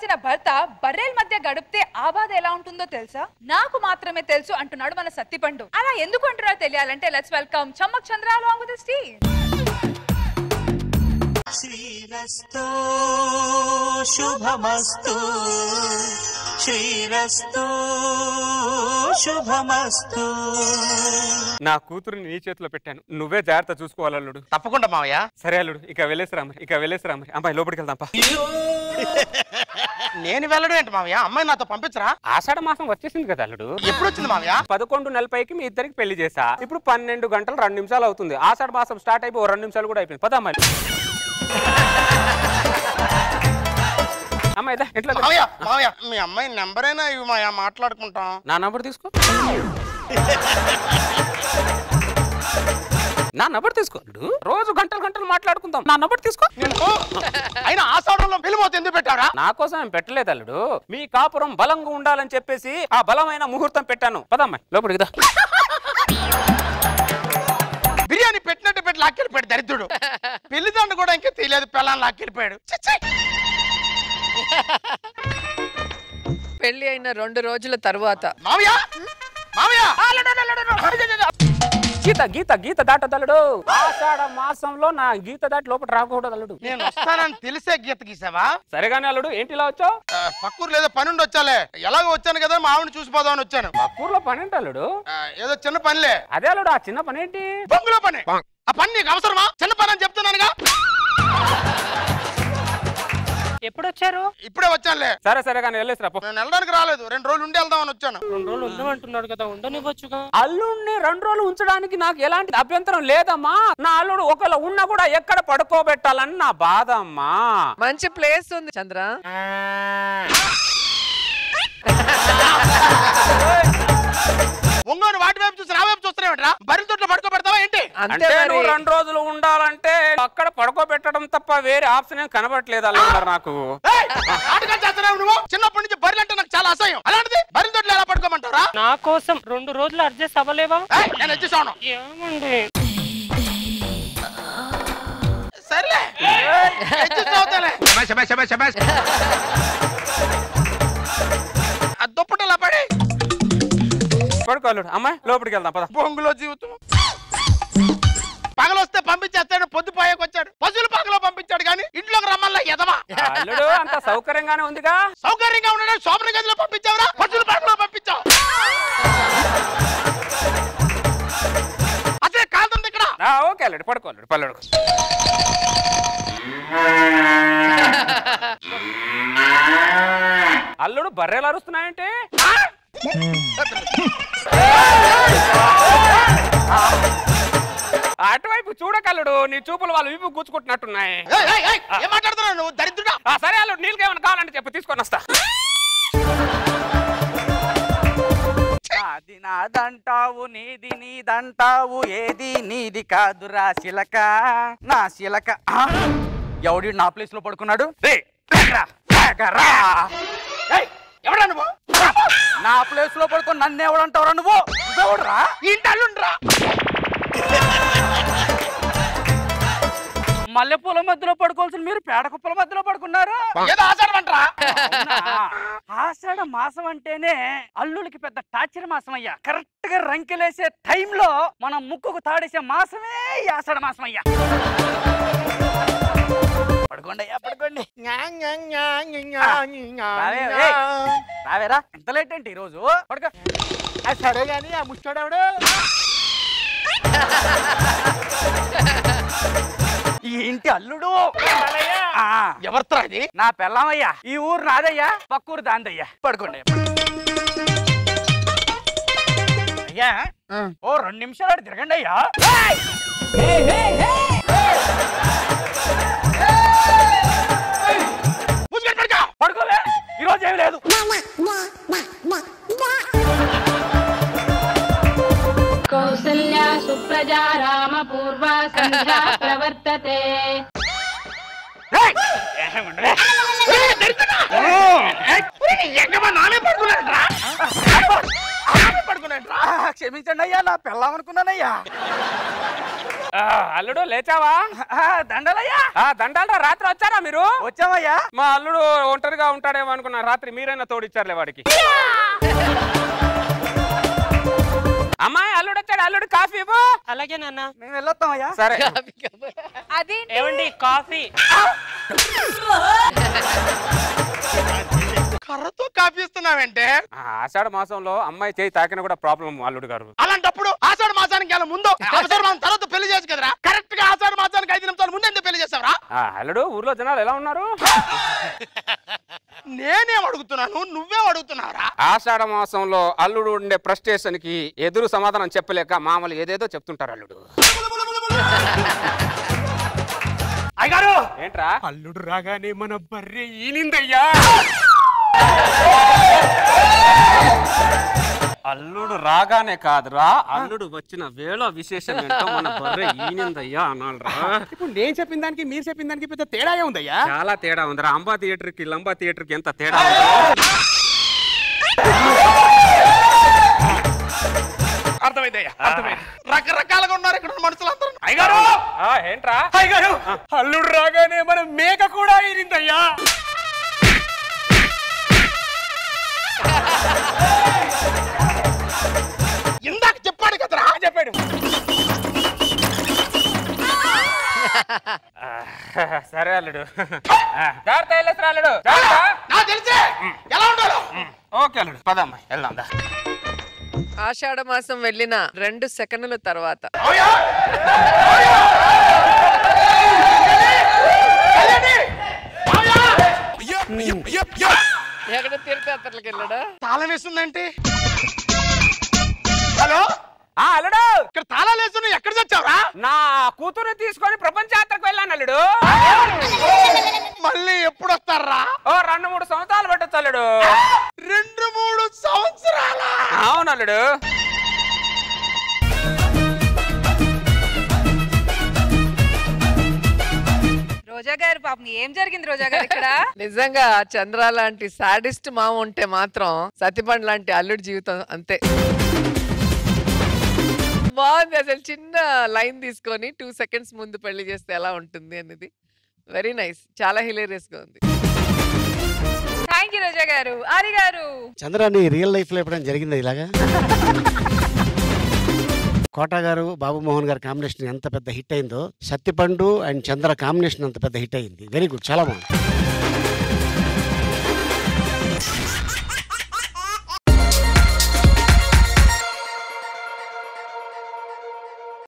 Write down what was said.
సంపాదించిన భర్త బర్రెల మధ్య గడిపితే ఆ బాధ ఎలా ఉంటుందో తెలుసా నాకు మాత్రమే తెలుసు అంటున్నాడు మన సత్తిపండు అలా ఎందుకు అంటున్నారో తెలియాలంటే let's welcome Chammak Chandra along with the Steve. శ్రీరస్తో శుభమస్తు శ్రీరస్తో శుభమస్తు నా కూతురుని నీ చేతిలో పెట్టాను నువ్వే జాగ్రత్త చూసుకోవాలి అల్లుడు తప్పకుండా మావయ్య సరే అల్లుడు ఇక వెళ్ళేసి రామరి ఇక వెళ్ళేసి రామరి అమ్మాయి లోపలికి వెళ్దాంపా నేను వెళ్ళడం ఏంటి మావయ్య అమ్మాయి నాతో పంపించరా ఆషాఢ మాసం వచ్చేసింది కదా అల్లుడు ఎప్పుడు వచ్చింది మావయ్య పదకొండు నలభైకి మీ ఇద్దరికి పెళ్లి చేసా ఇప్పుడు పన్నెండు గంటలు రెండు నిమిషాలు అవుతుంది ఆషాఢ మాసం స్టార్ట్ అయిపోయి ఓ రెండు నిమిషాలు కూడా అయిపోయింది పద అమ్మాయి అమ్మాయి దా, ఇంట్లో దా. మావయ్య మావయ్య మీ అమ్మాయి నెంబర్ అయినా ఇవి మాయా మాట్లాడుకుంటాం నా నంబర్ తీసుకో నా నంబర్ తీసుకో అల్లుడు. రోజు గంటలు గంటలు మాట్లాడుకుందాం నా నంబర్ తీసుకో నేను అయినా ఆసాడంలో పెళ్లిమోత ఎందుకు పెట్టారా నా కోసం ఏం పెట్టలేదు అల్లుడు మీ కాపురం బలంగా ఉండాలని చెప్పేసి ఆ బలమైన ముహూర్తం పెట్టాను పదమ్మాయి లోపలికి దా బిర్యానీ పెట్టినట్టు పెట్టి లాక్కెళ్ళిపోయాడు దరిద్రుడు పెళ్లిదండ కూడా ఇంకా తెలియదు పిల్లని లాక్కెళ్ళిపోయాడు ఛీ, ఛీ. పెళ్లి అయిన రెండు రోజుల తరువాత మావయ్య మావయ్య ఆ, లడు, లడు, లడు, లడు. గీత గీత గీత దాటదల్లుడు ఆషాఢ మాసంలో నా గీత దాటి లోపల రాకూడదు అల్లుడు నేను వస్తానని తెలిసే గీత గీసావా సరేగానే అల్లుడు ఏంటి ఇలా వచ్చావు ఆ, పక్కూరు లేదో పని ఉండి వచ్చాలే ఎలాగో వచ్చాను కదా మా ఆవిడని చూసిపోదామని వచ్చాను ఊర్లో పని ఏంటి అల్లుడు ఆ, ఏదో చిన్న పనిలే అదే అల్లుడు ఆ చిన్న పని ఏంటి బొంగులో పని ఆ పని నీకు అవసరమా చిన్న పని అని చెప్తున్నానుగా ఎప్పుడు వచ్చారు ఇప్పుడే వచ్చానులే సరే సరే కానీ వెళ్ళేసి రా పో. నేను వెళ్ళడానికి రాలేదు రెండు రోజులు ఉండి వెళ్దామని వచ్చాను రెండు రోజులు ఉండమంటున్నాడు కదా ఉండనివ్వచ్చుగా అల్లుడిని రెండు రోజులు ఉంచడానికి నాకు ఎలాంటి అభ్యంతరం లేదమ్మా నా అల్లుడు ఒకవేళ ఉన్నా కూడా ఎక్కడ పడుకోబెట్టాలని నా బాధ అమ్మా మంచి ప్లేస్ ఉంది చంద్ర ఒంగోని వాటి వైపు చూసి నా వైపు చూస్తున్నావేంట్రా బరిల తోటలో పడుకోబెడతావా ఏంటి అంతే అంటే మరి నువ్వు రెండు రోజులు ఉండాలంటే అక్కడ పడుకోబెట్టడం తప్ప వేరే ఆప్షన్ ఏం కనబడట్లేదు అల్లుడు గారు నాకు ఏయ్, నాటకాలు చేస్తున్నావు నువ్వు చిన్నప్పటి నుంచి బర్రెలు అంటే నాకు చాలా అసహ్యం అలాంటిది బరిల తోటలో ఎలా పడుకోమంటారా నా కోసం రెండు రోజులు అడ్జస్ట్ అవ్వలేవా ఏయ్, నేను వచ్చేసాను ఏమండి సర్లే అడ్జస్ట్ అవుతాలే ఆ దుప్పటి ఇలా పడి పడుకో అల్లుడు అమ్మాయి లోపలికి వెళ్దాం పద బొంగులో జీవితం పగలొస్తే పంపించేస్తాడు పొద్దు పోయాక వచ్చాడు పశువులు పగలో పంపించాడు కానీ ఇంట్లోకి రమ్మల్లా ఎదవా అల్లుడు అంత సౌకర్యంగానే ఉందిగా సౌకర్యంగా ఉండడం శోభన గదిలో పంపించావురా పశువులు పగలో పంపించావు అదే కాదండి ఇక్కడ ఆ, ఓకే అల్లుడు పడుకో అల్లుడు పల్లెడు అల్లుడు బర్రెలు అరుస్తున్నాయంటే అటువైపు చూడకల్లుడు నీ చూపులు వాళ్ళు వీపు కూర్చుకుంటున్నట్టున్నాయి ఏయ్, ఏయ్, ఏయ్, ఏం మాట్లాడుతున్నావు నువ్వు దరిద్రుడా ఆ, సరే అల్లుడు నీళ్ళకి ఏమైనా కావాలంటే చెప్పు తీసుకొని వస్తా అది నాదంటావు నీది నీదంటావు ఏది నీది కాదురా శిలక నా శిలక ఆ? ఎవడి నా ప్లేస్ లో పడుకున్నాడు రేయ్, లేకరా, లేకరా. ఏయ్, ఎవడా నువ్వు నా ప్లేస్ లో పడుకొని నన్ను ఎవడంటావురా నువ్వు నువ్వెవడురా? ఈ ఇంటి అల్లుండ్రా మల్లెపూల మధ్యలో పడుకోవాల్సిన మీరు పేడ కుప్పల మధ్యలో పడుకున్నారు ఏదో ఆచారమంటరా అవునా? ఆషాఢ మాసం అంటేనే అల్లులకి పెద్ద టార్చర్ మాసం అయ్యా కరెక్ట్ గా రంకెలేసే టైంలో మనం ముక్కుకు తాడేసే మాసమే ఈ ఆషాఢ మాసం అయ్యా పడుకోండి అయ్యా పడుకోండి రావే, ఏయ్, రావేరా ఎంత లేట్ ఏంటి ఈ రోజు పడుకో సరే గాని ఆ ముష్టాడెవడు ఈ ఇంటి అల్లుడు ఆ, ఎవరితో అది నా పెళ్ళామయ్యా ఈ ఊరు నాదయ్యా పక్క ఊరు దాందయ్యా పడుకోండి అయ్యా ఓ రెండు నిమిషాలు అటు తిరగండి అయ్యా పూసుకొని పడుకో పడుకోలే ఈ రోజు ఏమి లేదు కౌసల్యా సుప్రజా రామ పూర్వ సంధ్యా ప్రవర్తతే ఎక్కమా నానే పడుకున్నాడు రా నానే పడుకున్నాడు రా క్షమించండి అయ్యా నా పెళ్ళామనుకున్నానయ్యా ఆ, అల్లుడు లేచావా ఆ, దండలయ్యా ఆ దండాలరా రాత్రి వచ్చారా మీరు వచ్చామయ్యా మా అల్లుడు ఒంటరిగా ఉంటాడేమో అనుకున్నా రాత్రి మీరైనా తోడిచ్చారులే వాడికి అమ్మాయి అల్లుడు వచ్చాడు అల్లుడు కాఫీ ఇవ్వు అలాగే నాన్న మేము వెళ్ళొస్తామయ్యా సరే అదేంటి ఏమండి కాఫీ కర్రతో కాఫీ ఇస్తున్నావంటే ఆ, ఆషాఢ మాసంలో అమ్మాయి చేయి తాకిన కూడా ప్రాబ్లం అల్లుడు గారు అలాంటప్పుడు ఆషాఢ మాసానికి వెళ్ళ ముందు ఆషాఢ మాసం తర్వాత పెళ్లి చేసి కదరా కరెక్ట్ గా ఆషాఢ మాసానికి ఐదు నిమిషాలు ముందు ఎందుకు పెళ్లి చేసావరా ఆ, అల్లుడు ఊర్లో జనాలు ఎలా ఉన్నారు నేనేం అడుగుతున్నాను నువ్వేం అడుగుతున్నావురా ఆషాఢ మాసంలో అల్లుడు ఉండే ఫ్రస్ట్రేషన్ కి ఎదురు సమాధానం చెప్పలేక మామూలు ఏదేదో చెప్తుంటారు అల్లుడు అయ్యగారు ఏంట్రా అల్లుడు రాగానే మన బర్రె ఈనిందయ్యా అల్లుడు రాగానే కాదురా అల్లుడు వచ్చిన వేళ విశేషం ఏంటో మన బర్రె ఈనిందయ్యా అనాలరా ఇప్పుడు నేను చెప్పిన దానికి మీరు చెప్పిన దానికి పెద్ద తేడా ఉందయ్యా చాలా తేడా ఉందిరా అంబా థియేటర్ కి లంబా థియేటర్ కి ఎంత తేడా ఉందో. అర్థమైందయ్యా అర్థమైంది రకరకాలుగా ఉన్నారు ఇక్కడ ఉన్న మనుషులందరూ అయ్యగారు ఆ, ఏంట్రా అయ్యగారు అల్లుడు రాగానే మన మేక కూడా ఈనిందయ్యా ఇందాక చెప్పాడు కదరా చెప్పాడు ఆ, సరే అల్లుడు ఆ, జాగ్రత్త వెళ్ళొచ్చురా అల్లుడు జాగ్రత్త. నాకు తెలిసే ఎలా ఉండాలో ఓకే అల్లుడు పదమ్మా వెళ్దాం దా. ఆషాఢ మాసం వెళ్ళిన రెండు సెకండ్ల తర్వాత ఓయా! ఓయా! కళ్యాణి! ఓయా! ఎక్కడ తీర్థయాత్రలకు వెళ్ళాడా తాళం వేస్తుందంటే హలో ఆ అల్లుడు ఇక్కడ తాళాలు వేస్తున్నా ఎక్కడ చచ్చావురా నా కూతురు తీసుకొని ప్రపంచ యాత్రకు వెళ్ళాను అల్లుడు మళ్ళీ ఎప్పుడు వస్తారా ఓ రెండు మూడు సంవత్సరాలు పెట్టచ్చు అల్లుడు రెండు మూడు సంవత్సరాల అవును అల్లుడు రోజా గారు పాపం ఏం జరిగింది రోజా గారు ఇక్కడ నిజంగా చంద్ర లాంటి సాడిస్ట్ మామ ఉంటే మాత్రం సత్యపండ్ లాంటి అల్లుడి జీవితం అంతే బాగుంది అసలు చిన్న లైన్ తీసుకొని టూ సెకండ్స్ ముందు పెళ్లి చేస్తే ఎలా ఉంటుంది అనేది వెరీ నైస్ చాలా హిలేరియస్ గా ఉంది థ్యాంక్ యూ రోజా గారు ఆరి గారు చంద్రాన్ని రియల్ లైఫ్ లో ఎప్పుడైనా జరిగింది ఇలాగా కోట గారు బాబు మోహన్ గారి కాంబినేషన్ ఎంత పెద్ద హిట్ అయిందో సత్యపండు అండ్ చంద్ర కాంబినేషన్ అంత పెద్ద హిట్ అయింది వెరీ గుడ్ చాలా బాగుంది